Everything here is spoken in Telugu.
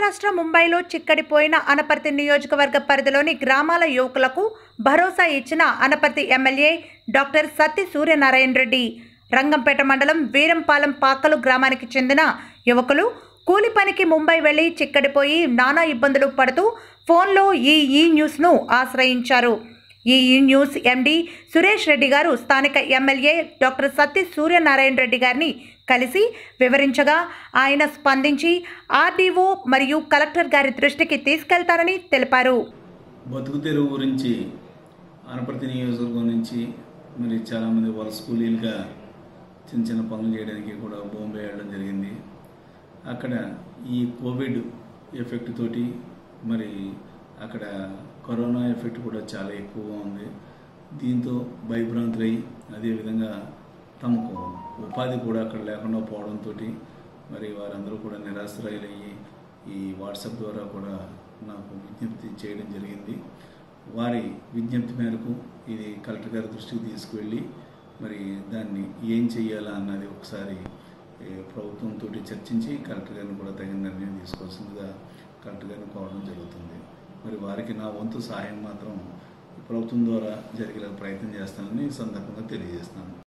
మహారాష్ట్ర ముంబైలో చిక్కడిపోయిన అనపర్తి నియోజకవర్గ పరిధిలోని గ్రామాల యువకులకు భరోసా ఇచ్చిన అనపర్తి ఎమ్మెల్యే డాక్టర్ సత్తి సూర్యనారాయణ రెడ్డి రంగంపేట మండలం వీరంపాలెం పాకలు గ్రామానికి చెందిన యువకులు కూలి పనికి ముంబై వెళ్లి చిక్కడిపోయి నానా ఇబ్బందులు పడుతూ ఫోన్లో ఈ ఈ న్యూస్ను ఆశ్రయించారు ఈ ఈ న్యూస్ ఎండి సురేష్ రెడ్డి గారు స్థానిక ఎమ్మెల్యే డాక్టర్ సత్తి సూర్యనారాయణ రెడ్డి గారిని కలిసి వివరించగా ఆయన స్పందించి ఆర్డీఓ మరియు కలెక్టర్ గారి దృష్టికి తీసుకెళ్తారని తెలిపారు బతుకు తెరువు గురించి అనపర్తి నియోజకవర్గం నుంచి మరి చాలామంది వలస కూలీలుగా చిన్న చిన్న పనులు చేయడానికి కూడా బాంబే వెళ్ళడం జరిగింది అక్కడ ఈ కోవిడ్ ఎఫెక్ట్ తోటి మరి అక్కడ కరోనా ఎఫెక్ట్ కూడా చాలా ఎక్కువగా ఉంది దీంతో భయభ్రాంతులై అదేవిధంగా తమకు ఉపాధి కూడా అక్కడ లేకుండా పోవడంతో మరి వారందరూ కూడా నిరాశ్రయులయ్యి ఈ వాట్సాప్ ద్వారా కూడా నాకు విజ్ఞప్తి చేయడం జరిగింది వారి విజ్ఞప్తి మేరకు ఇది కలెక్టర్ గారి దృష్టికి తీసుకువెళ్ళి మరి దాన్ని ఏం చేయాలా అన్నది ఒకసారి ఏ, ప్రభుత్వంతో చర్చించి కలెక్టర్ గారిని కూడా తగిన నిర్ణయం తీసుకోవాల్సిందిగా కలెక్టర్ గారిని కోరడం జరుగుతుంది మరి వారికి నా వంతు సహాయం మాత్రం ప్రభుత్వం ద్వారా జరిగేలా ప్రయత్నం చేస్తానని ఈ సందర్భంగా తెలియజేస్తున్నాను